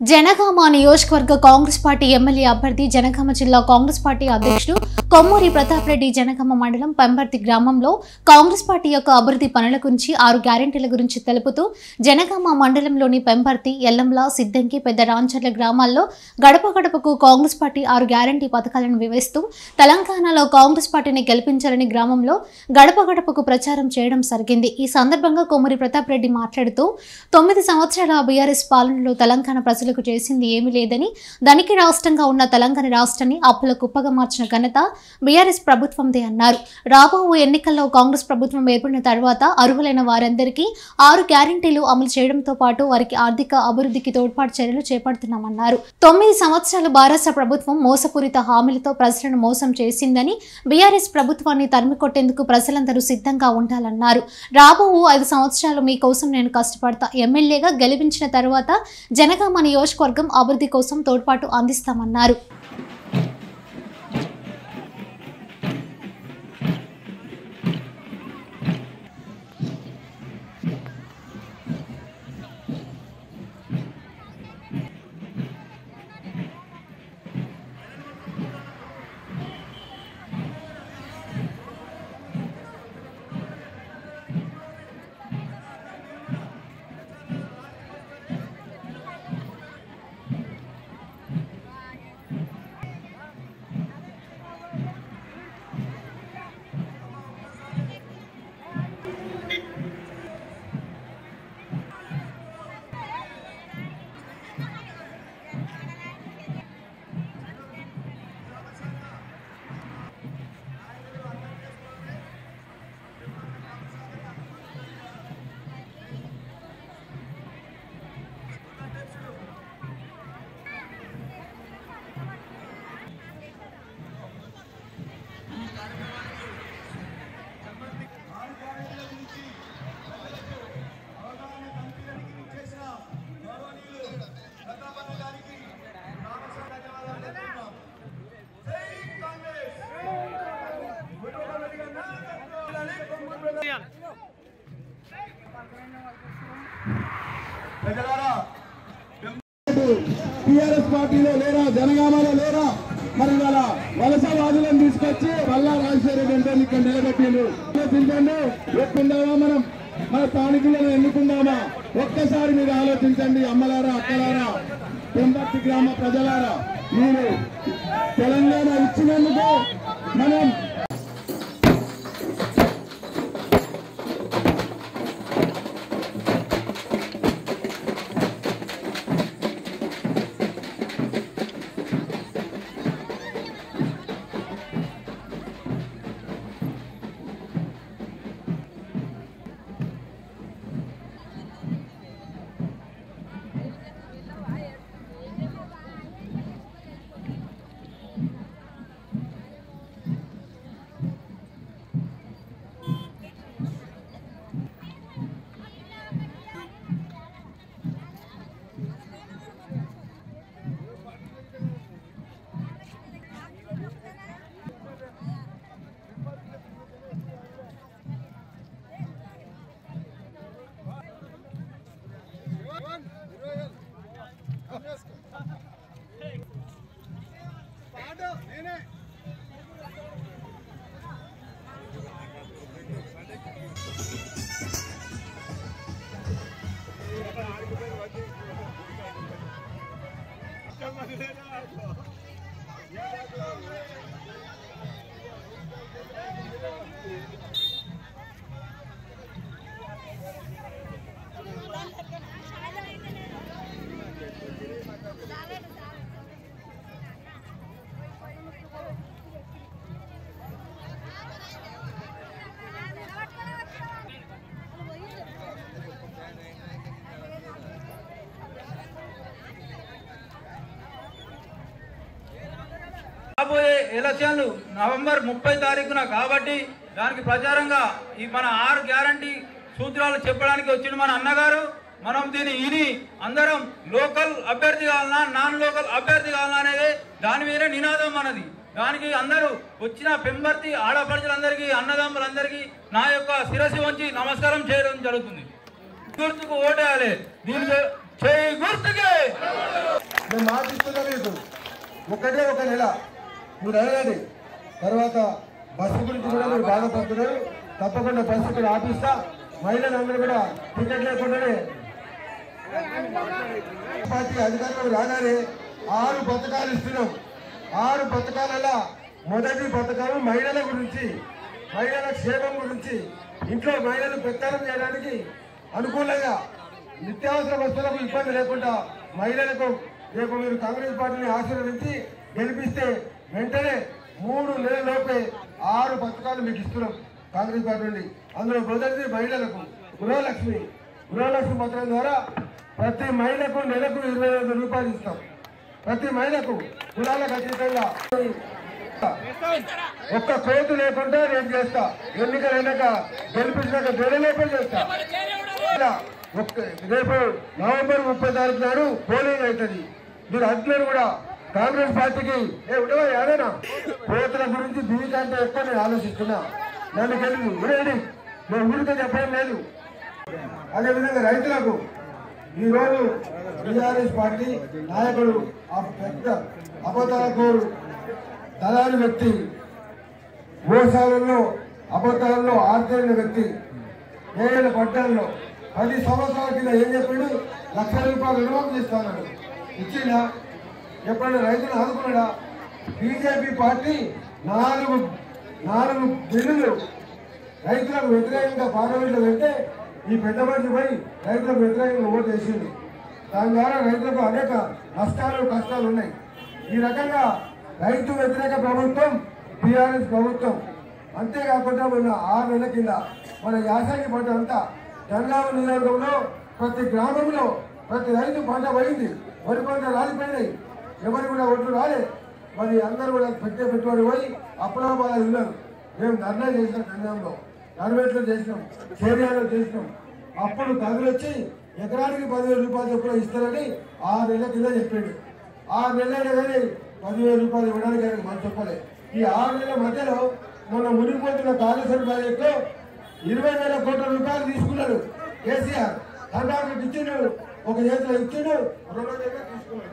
జనగామ నియోజకవర్గ Congress party MLA అభ్యర్థి జనగామ జిల్లా కాంగ్రెస్ పార్టీ అధ్యక్షుడు కొమ్మూరి ప్రతాప్ రెడ్డి జనగామ మండలం పెంబర్తి గ్రామంలో కాంగ్రెస్ పార్టీ యొక్క అభివృద్ధి పనుల గురించి ఆరు గ్యారెంటీల గురించి తెలుపుతూ జనగామ మండలంలోని పెంబర్తి ఎల్లంల సిద్దంకి పెద్ద రాంచర్ల గ్రామాల్లో గడప గడపకు కాంగ్రెస్ పార్టీ ఆరు గ్యారంటీ పథకాలను వివరిస్తూ తెలంగాణలో కాంగ్రెస్ పార్టీని గెలిపించాలని గ్రామంలో గడప గడపకు ప్రచారం చేయడం జరిగింది ఈ సందర్భంగా కొమ్మూరి ప్రతాప్ రెడ్డి మాట్లాడుతూ తొమ్మిది సంవత్సరాల బీఆర్ఎస్ పాలనలో తెలంగాణ ప్రజలకు చేసింది ఏమీ లేదని దానికి రాష్ట్రంగా ఉన్న తెలంగాణ రాష్ట్రాన్ని అప్పుల కుప్పగా మార్చిన ఘనత బీఆర్ఎస్ ప్రభుత్వందే అన్నారు రాబో ఎన్నికల్లో కాంగ్రెస్ ప్రభుత్వం ఏర్పడిన తర్వాత అర్హులైన వారందరికీ ఆరు గ్యారంటీలు అమలు చేయడంతో పాటు వారికి ఆర్థిక అభివృద్ధికి తోడ్పాటు చర్యలు చేపడుతున్నామన్నారు తొమ్మిది సంవత్సరాలు భారత ప్రభుత్వం మోసపూరిత హామీలతో ప్రజలను మోసం చేసిందని బీఆర్ఎస్ ప్రభుత్వాన్ని తరిమికొట్టేందుకు ప్రజలందరూ సిద్ధంగా ఉండాలన్నారు రాబో ఐదు సంవత్సరాలు మీకోసం నేను కష్టపడతా ఎమ్మెల్యేగా గెలిపించిన తర్వాత జనగామ నియోజకవర్గం అభివృద్ధి కోసం తోడ్పాటు అందిస్తామన్నారు ప్రజలారా టిఆర్ఎస్ పార్టీలో లేరా జనగామలో లేరా మరి ఇవాళ వలసవాదులను తీసుకొచ్చి మళ్ళా రాజశేఖర రెడ్డి అంటే ఇక్కడ నిలబెట్టిండ్రు ఆలోచించండి ఎప్పుందామా మనం మన స్థానికులను ఎన్నుకుందామా ఒక్కసారి మీరు ఆలోచించండి అమ్మలారా అక్కలారా పెంపర్తి గ్రామ ప్రజలారా మీరు తెలంగాణ ఇచ్చినందుకు మనం రాబోయే ఎలక్షన్లు నవంబర్ ముప్పై తారీఖున కాబట్టి దానికి ప్రచారంగా ఈ మన ఆరు గ్యారంటీ సూత్రాలు చెప్పడానికి వచ్చిన మన అన్నగారు మనం దీన్ని ఇని అందరం లోకల్ అభ్యర్థి కావాలన్నా నాన్ లోకల్ అభ్యర్థి కావాలన్నా అనేది దాని మీదే నినాదం మనది దానికి అందరూ వచ్చిన పెంబర్తి ఆడపడుచులందరికీ అన్నదమ్ములందరికీ నా యొక్క శిరస్సు వంచి నమస్కారం చేయడం జరుగుతుంది గుర్తుకు ఓటేయాలి దీనికి చేయి గుర్తుకే మేము మాటిస్తున్నా మీకు ఒకటే ఒక నెల మీరు అడగండి తర్వాత బస్సు గురించి కూడా మీరు బాధపడుతున్నారు తప్పకుండా బస్సు ఇక్కడ ఆపిస్తా మహిళలందరూ కూడా టికెట్ లేకుండానే పార్టీ అధికారంలో రాగానే ఆరు పథకాలు ఇస్తున్నాం ఆరు పథకాలలో మొదటి పథకం మహిళల గురించి మహిళల క్షేమం గురించి ఇంట్లో మహిళలు పెత్తనం చేయడానికి అనుకూలంగా నిత్యావసర వస్తువులకు ఇబ్బంది లేకుండా మహిళలకు రేపు మీరు కాంగ్రెస్ పార్టీని ఆశీర్వదించి గెలిపిస్తే వెంటనే మూడు నెలలలోపే ఆరు పథకాలు మీకు ఇస్తున్నాం కాంగ్రెస్ పార్టీ నుండి అందులో మొదటిది మహిళలకు గృహలక్ష్మి గృహలక్ష్మి పథకం ద్వారా ప్రతి మహిళకు నెలకు ఇరవై ఐదు రూపాయలు ఇస్తాం ప్రతి మహిళకు కులాలకు అతీతంగా ఒక్క కోతు లేకుండా రేపు చేస్తా ఎన్నికలైనాక గెలిపించినాక గెలలేపే చేస్తా ఇలా ఒక్క రేపు నవంబర్ ముప్పై తారీఖు నాడు పోలింగ్ అవుతుంది మీరు అందరూ కూడా కాంగ్రెస్ పార్టీకి ఏ ఉండవా ఏదైనా కోతుల గురించి దీనికంటే ఎక్కువ నేను ఆలోచిస్తున్నా నన్ను గెలుపు వినండి నేను ఊరితో చెప్పడం లేదు అదేవిధంగా రైతులకు ఈరోజు టీఆర్ఎస్ పార్టీ నాయకుడు ఆ పెద్ద అబద్ధాలకు దళారి వ్యక్తి మోసాలలో అబద్ధాలలో ఆర్జైన వ్యక్తి ఏళ్ళ పట్టణంలో పది సంవత్సరాల కింద ఏం చెప్పిండు లక్ష రూపాయలు రుణమాఫీ చేస్తాను ఇచ్చిందా ఎప్పుడైనా రైతులు ఆదుకున్నాడా బీజేపీ పార్టీ నాలుగు నాలుగు బిల్లులు రైతులకు వ్యతిరేకంగా పార్లమెంట్లో పెడితే ఈ పెద్ద మనిషి పోయి రైతులకు వ్యతిరేకంగా ఓటు వేసింది దాని ద్వారా రైతులకు అనేక నష్టాలు కష్టాలు ఉన్నాయి ఈ రకంగా రైతు వ్యతిరేక ప్రభుత్వం టీఆర్ఎస్ ప్రభుత్వం అంతేకాకుండా మొన్న ఆరు నెలల కింద మన యాసంగి పంట అంతా జనగామ నియోజకవర్గంలో ప్రతి గ్రామంలో ప్రతి రైతు పంట పోయింది వరి పంట రాలిపోయినాయి ఎవరు కూడా ఒట్లు రాలే మరి అందరూ కూడా పెట్టే పెట్టుబడి పోయి అప్పులాబాద ఉన్నారు మేము ధర్నా చేసినాం జనగాంలో నర్వేట్లో చేసినాం చేరియాలో చేసినాం అప్పుడు తగులు వచ్చి ఎకరానికి పదివేల రూపాయలు చొప్పున ఇస్తారని ఆరు నెలల కింద చెప్పిండు ఆరు నెలలైనా కానీ పదివేల రూపాయలు ఇవ్వడానికి ఆయనకు మనం చెప్పలే ఈ ఆరు నెలల మధ్యలో మొన్న మునిగిపోతున్న కాళేశ్వరం ప్రాజెక్టులో ఇరవై వేల కోట్ల రూపాయలు తీసుకున్నాడు కేసీఆర్ కర్ణాటక ఇచ్చిండు ఒక చేతిలో ఇచ్చిండు రెండో చేతిలో తీసుకున్నాడు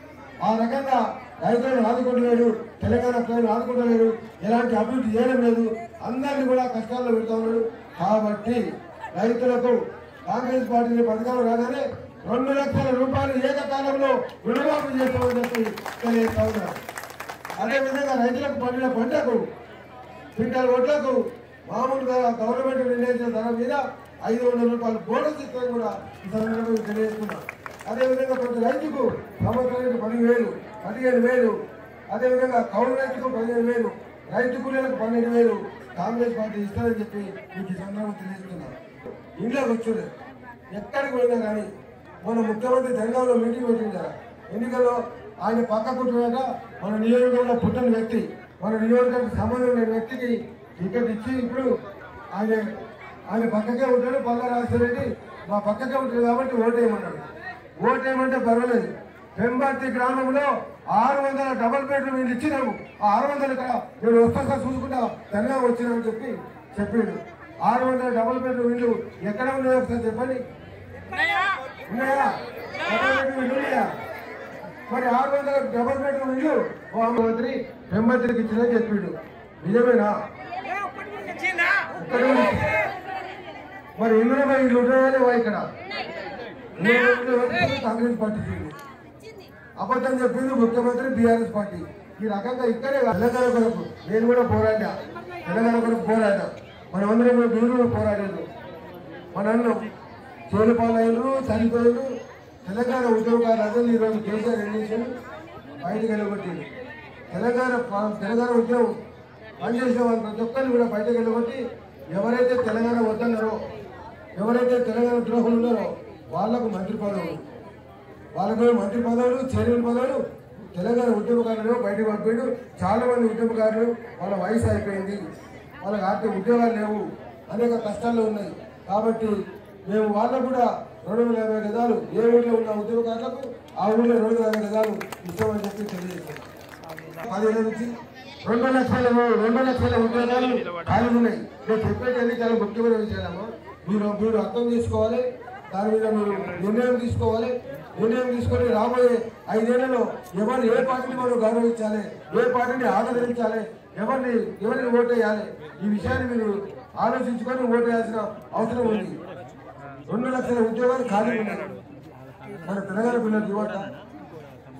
ఆ రకంగా రైతులను ఆదుకుంటలేడు తెలంగాణ ప్రజలు ఆదుకుంటలేడు ఎలాంటి అభివృద్ధి చేయడం లేదు అందరినీ కూడా కష్టాల్లో పెడతా ఉన్నాడు కాబట్టి రైతులకు కాంగ్రెస్ పార్టీ పథకాలు రాగానే రెండు లక్షల రూపాయలు ఏకకాలంలో రుణమాఫీ చేస్తామని చెప్పి తెలియజేస్తా ఉన్నారు అదేవిధంగా రైతులకు పండిన పంటకు క్వింటాల్ వడ్లకు మామూలుగా గవర్నమెంట్ నిర్ణయించిన ధర మీద ఐదు వందల రూపాయలు బోనస్ ఇస్తారని కూడా ఈ సందర్భంగా తెలియజేస్తున్నాం అదేవిధంగా ప్రతి రైతుకు సంవత్సరానికి పదివేలు పదిహేను వేలు అదేవిధంగా కౌలు రైతుకు పదిహేను వేలు రైతు కూలీలకు పన్నెండు వేలు కాంగ్రెస్ పార్టీ ఇస్తారని చెప్పి మీకు ఈ సందర్భంగా తెలియజేస్తున్నాం ఇంట్లోకి వచ్చారు ఎక్కడికి పోయినా కానీ మన ముఖ్యమంత్రి జనగాంలో మీటింగ్ పెట్టింది కదా ఎన్నికల్లో ఆయన పక్క పుట్టినాక మన నియోజకవర్గంలో పుట్టిన వ్యక్తి మన నియోజకవర్గానికి సంబంధం లేని వ్యక్తికి టికెట్ ఇచ్చి ఇప్పుడు ఆయన ఆయన పక్కకే ఉంటాడు పల్ల రాజశేఖరెడ్డి మా పక్కకే ఉంటాడు కాబట్టి ఓటేయమన్నాడు ఓటేయమంటే పర్వాలేదు పెంబర్తి గ్రామంలో ఆరు వందల డబల్ బెడ్రూమ్ ఇల్లు ఇచ్చినాము ఆ ఆరు వందలు ఇక్కడ నేను వస్తా సార్ చూసుకుంటా తెలంగాణ వచ్చినామని చెప్పి చెప్పిండు ఆరు వందల డబల్ బెడ్రూమ్ ఇల్లు ఎక్కడ ఉన్నాయో ఒకసారి చెప్పండి ఉన్నాయా డబల్ బెడ్రూమ్ ఇల్లు ఉన్నాయా మరి ఆరు వందల డబల్ బెడ్రూమ్ ఇల్లు ఓ మంత్రి పెంబర్తికి ఇచ్చిందని చెప్పిండు నిజమేనా ఒక్కడే ఉంది. మరి ఇందులో మరి ఇల్లు ఉండేవాళ్ళే వా ఇక్కడ ఇందులో ఉండేవాళ్ళు కాంగ్రెస్ పార్టీ చెప్పింది. అబద్ధం చెప్పింది ముఖ్యమంత్రి బీఆర్ఎస్ పార్టీ ఈ రకంగా ఇక్కడే కాదు, తెలంగాణ కొరకు నేను కూడా పోరాడా తెలంగాణ కొరకు పోరాడా మనమందరం కూడా మీరు కూడా పోరాడారు మన అన్నం జైలు పాలయ్యారు చనిపోయారు తెలంగాణ ఉద్యోగాలు ఈరోజు కేసీఆర్ ఏం చేశారు బయటకు వెళ్ళగొట్టింది తెలంగాణ ప- తెలంగాణ ఉద్యోగం పనిచేసిన వాళ్ళు ప్రతి ఒక్కరిని కూడా బయటకు వెళ్ళగొట్టి ఎవరైతే తెలంగాణ వద్దన్నారో ఎవరైతే తెలంగాణ ద్రోహులు ఉన్నారో వాళ్లకు మంత్రి పదవులు వాళ్ళకు మంత్రి పదవులు చైర్మన్ పదవులు తెలంగాణ ఉద్యమకారులు బయటకు పంపాడు చాలా మంది ఉద్యమకారులు వాళ్ళ వయసు అయిపోయింది వాళ్ళకి ఆర్థిక ఉద్యోగాలు లేవు అనేక కష్టాలు ఉన్నాయి కాబట్టి మేము వాళ్ళకు కూడా రెండు వందల యాభై గదాలు ఏ ఊళ్ళో ఉన్న ఉద్యమకారులకు ఆ ఊళ్ళో రెండు వందల యాభై గదాలు ఇస్తామని చెప్పి తెలియజేస్తాం పదిహేను నుంచి రెండు లక్షల రెండు లక్షల ఉద్యోగాలు ఖాళీ ఉన్నాయి నేను చెప్పేటన్ని చాలా ముఖ్యమైన విషయాలమ్మా మీరు మీరు అర్థం చేసుకోవాలి దాని మీద మీరు నిర్ణయం తీసుకోవాలి నిర్ణయం తీసుకొని రాబోయే ఐదేళ్లలో ఎవరిని ఏ పార్టీని మనం గౌరవించాలి ఏ పార్టీని ఆదరించాలి ఎవరిని ఎవరిని ఓటేయాలి ఈ విషయాన్ని మీరు ఆలోచించుకొని ఓటేయాల్సిన అవసరం ఉంది రెండు లక్షల ఉద్యోగాలు ఖాళీ ఉన్నాయి మన తెలంగాణ పిల్లలు యువత